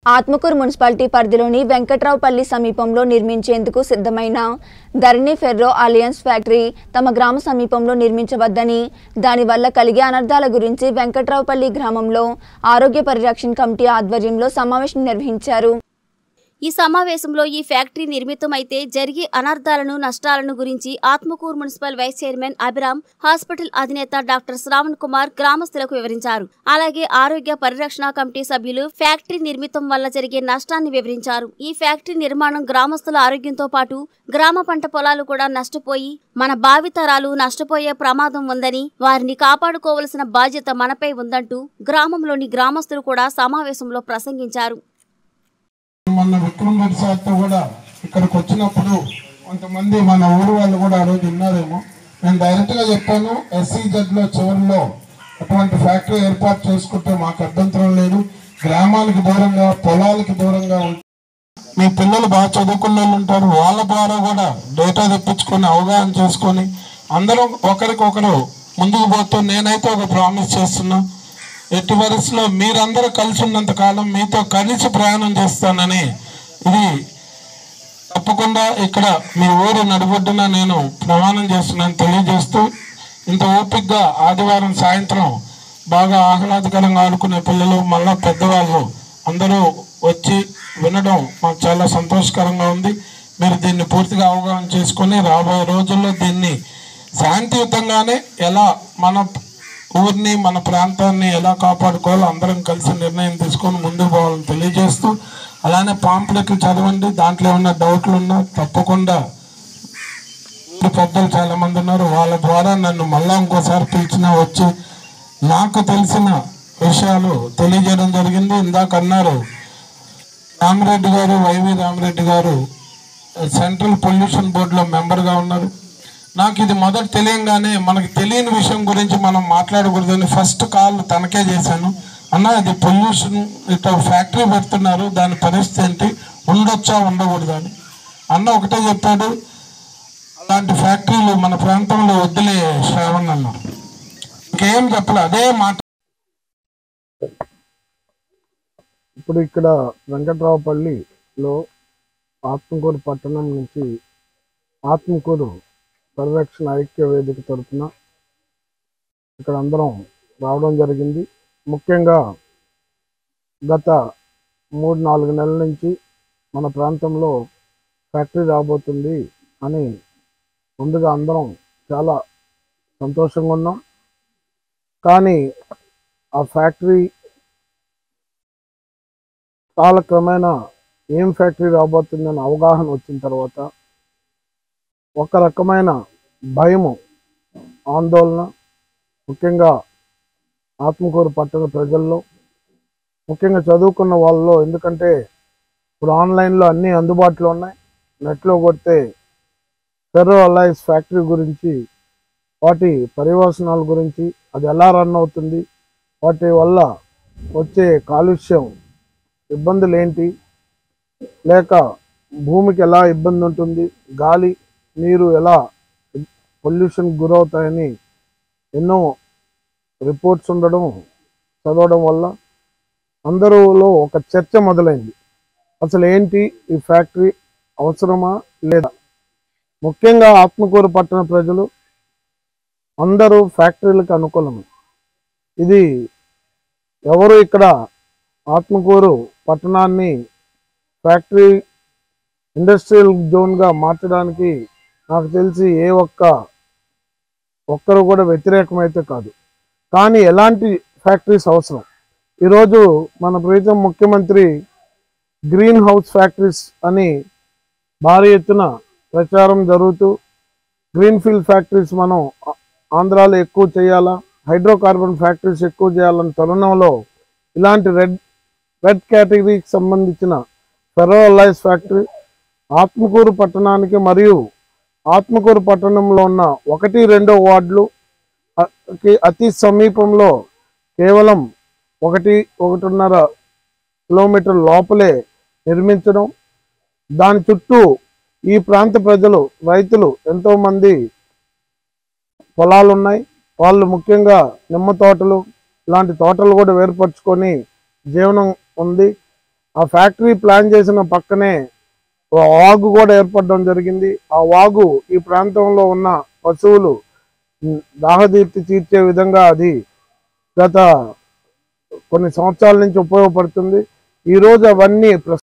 Atmakur municipality పరిధిలోని వెంకట్రావుపల్లి సమీపంలో నిర్మించేందుకు సిద్ధమైన ధరణి ఫెర్రో అలియన్స్ ఫ్యాక్టరీ తమ గ్రామ సమీపంలో నిర్మించవద్దని దానివల్ల కలిగే అనర్థాల గురించి వెంకట్రావుపల్లి గ్రామంలో ఆరోగ్య పరిరక్షణ కమిటీ ఆధ్వర్యంలో సమావేశం నిర్వహించారు ఈ సమావేశంలో ఈ ఫ్యాక్టరీ నిర్మితమైతే జరిగే అనర్థాలను నష్టాలను గురించి Atmakur municipal vice chairman Abhiram hospital అధినేత డాక్టర్ శ్రావణ్ కుమార్ గ్రామస్తులకు వివరించారు అలాగే ఆరోగ్య పరిరక్షణ కమిటీ సభ్యులు ఫ్యాక్టరీ నిర్మితం వల్ల జరిగే నష్టాన్ని వివరించారు ఈ ఫ్యాక్టరీ నిర్మాణం గ్రామస్తుల ఆరోగ్యంతో పాటు గ్రామ పంట పొలాలు కూడా నష్టపోయి మన భావితరాలు నష్టపోయే ప్రమాదం ఉందని వారిని కాపాడుకోవలసిన బాధ్యత మనపై ఉందంటూ గ్రామంలోని గ్రామస్తులు కూడా సమావేశంలో ప్రసంగించారు మొన్న విక్రమ్ రెడ్డి సార్తో కూడా ఇక్కడికి వచ్చినప్పుడు కొంతమంది మన ఊరు వాళ్ళు కూడా ఆ రోజు ఉన్నారేమో నేను డైరెక్ట్గా చెప్పాను ఎస్సీజెడ్లో చివరిలో అటువంటి ఫ్యాక్టరీ ఏర్పాటు చేసుకుంటే మాకు అభ్యంతరం లేదు గ్రామానికి దూరంగా పొలాలకి దూరంగా ఉంటుంది మీ పిల్లలు బాగా చదువుకున్న వాళ్ళు ఉంటారు వాళ్ళ ద్వారా కూడా డేటా తెప్పించుకొని అవగాహన చేసుకొని అందరూ ఒకరికొకరు ముందుకు పోతూ నేనైతే ఒక ప్రామిస్ చేస్తున్నా ఎట్టి పరిస్థితుల్లో మీరందరూ కలిసి ఉన్నంత కాలం మీతో కలిసి ప్రయాణం చేస్తానని ఇది తప్పకుండా ఇక్కడ మీ ఊరు నడిబొడ్డున నేను ప్రమాణం చేస్తున్నాను తెలియజేస్తూ ఇంత ఓపికగా ఆదివారం సాయంత్రం బాగా ఆహ్లాదకరంగా ఆడుకునే పిల్లలు మళ్ళా పెద్దవాళ్ళు అందరూ వచ్చి వినడం మాకు చాలా సంతోషకరంగా ఉంది మీరు దీన్ని పూర్తిగా అవగాహన చేసుకొని రాబోయే రోజుల్లో దీన్ని శాంతియుతంగానే ఎలా మన ఊరిని మన ప్రాంతాన్ని ఎలా కాపాడుకోవాలో అందరం కలిసి నిర్ణయం తీసుకొని ముందుకు పోవాలని తెలియజేస్తూ అలానే పాంప్లెట్లు చదవండి దాంట్లో ఏమైనా డౌట్లు ఉన్నా తప్పకుండా ఊరి పెద్దలు చాలా మంది ఉన్నారు వాళ్ళ ద్వారా నన్ను మళ్ళా ఇంకోసారి పిలిచినా వచ్చి నాకు తెలిసిన విషయాలు తెలియజేయడం జరిగింది ఇందాక అన్నారు రామిరెడ్డి గారు వైవి రామిరెడ్డి గారు సెంట్రల్ పొల్యూషన్ బోర్డులో మెంబర్గా ఉన్నారు నాకు ఇది మొదట తెలియంగానే మనకి తెలియని విషయం గురించి మనం మాట్లాడకూడదని ఫస్ట్ కాల్ తనకే చేశాను అన్న అది పొల్యూషన్ ఇట్లా ఫ్యాక్టరీ పెడుతున్నారు దాని పరిస్థితి ఏంటి ఉండొచ్చా ఉండకూడదా అని అన్న ఒకటే చెప్పాడు అలాంటి ఫ్యాక్టరీలు మన ప్రాంతంలో వద్దులే శ్రావణ్ అన్న ఇంకేం చెప్పలే అదే మాట ఇప్పుడు ఇక్కడ వెంకట్రావుపల్లిలో ఆత్మకూరు పట్టణం నుంచి ఆత్మకూరు పరిరక్షణ ఐక్య వేదిక తరఫున ఇక్కడ అందరం రావడం జరిగింది ముఖ్యంగా గత మూడు నాలుగు నెలల నుంచి మన ప్రాంతంలో ఫ్యాక్టరీ రాబోతుంది అని ముందుగా అందరం చాలా సంతోషంగా ఉన్నాం కానీ ఆ ఫ్యాక్టరీ కాలక్రమేణా ఏం ఫ్యాక్టరీ రాబోతుందని అవగాహన వచ్చిన తర్వాత ఒక రకమైన భయము ఆందోళన ముఖ్యంగా ఆత్మకూరు పట్టణ ప్రజల్లో ముఖ్యంగా చదువుకున్న వాళ్ళలో ఎందుకంటే ఇప్పుడు ఆన్లైన్లో అన్నీ అందుబాటులో ఉన్నాయి నెట్లో కొడితే ఫెర్రో అలైస్ ఫ్యాక్టరీ గురించి వాటి పరివాసనాల గురించి అది ఎలా రన్ అవుతుంది వాటి వల్ల వచ్చే కాలుష్యం ఇబ్బందులు ఏంటి లేక భూమికి ఎలా ఇబ్బంది ఉంటుంది గాలి నీరు ఎలా పొల్యూషన్ గురవుతాయని ఎన్నో రిపోర్ట్స్ ఉండడం చదవడం వల్ల అందరిలో ఒక చర్చ మొదలైంది అసలు ఏంటి ఈ ఫ్యాక్టరీ అవసరమా లేదా ముఖ్యంగా ఆత్మకూరు పట్టణ ప్రజలు అందరూ ఫ్యాక్టరీలకు అనుకూలమే ఇది ఎవరు ఇక్కడ ఆత్మకూరు పట్టణాన్ని ఫ్యాక్టరీ ఇండస్ట్రియల్ జోన్గా మార్చడానికి నాకు తెలిసి ఏ ఒక్క ఒక్కరు కూడా వ్యతిరేకమైతే కాదు కానీ ఎలాంటి ఫ్యాక్టరీస్ అవసరం ఈరోజు మన ప్రీతం ముఖ్యమంత్రి గ్రీన్ హౌస్ ఫ్యాక్టరీస్ అని భారీ ఎత్తున ప్రచారం జరుగుతూ గ్రీన్ ఫీల్డ్ ఫ్యాక్టరీస్ మనం ఆ- ఆంధ్రాలో ఎక్కువ చేయాలా హైడ్రోకార్బన్ ఫ్యాక్టరీస్ ఎక్కువ చేయాలన్న తరుణంలో ఇలాంటి రెడ్ రెడ్ కేటగిరీకి సంబంధించిన ఫెరో అలైస్ ఫ్యాక్టరీ ఆత్మకూరు పట్టణానికి మరియు ఆత్మకూరు పట్టణంలో ఉన్న ఒకటి రెండో వార్డులు అ- కి అతి సమీపంలో కేవలం ఒకటి ఒకటిన్నర కిలోమీటర్ లోపలే నిర్మించడం దాని చుట్టూ ఈ ప్రాంత ప్రజలు రైతులు ఎంతో మంది పొలాలు ఉన్నాయి వాళ్ళు ముఖ్యంగా నిమ్మ తోటలు ఇలాంటి తోటలు కూడా ఏర్పరచుకొని జీవనం ఉంది ఆ ఫ్యాక్టరీ ప్లాన్ చేసిన పక్కనే ఓ వాగు కూడా ఏర్పడడం జరిగింది ఆ వాగు ఈ ప్రాంతంలో ఉన్న పశువులు ఉమ్, దాహదీప్తి తీర్చే విధంగా అది గత కొన్ని సంవత్సరాల నుంచి ఉపయోగపడుతుంది ఈ రోజు అవన్నీ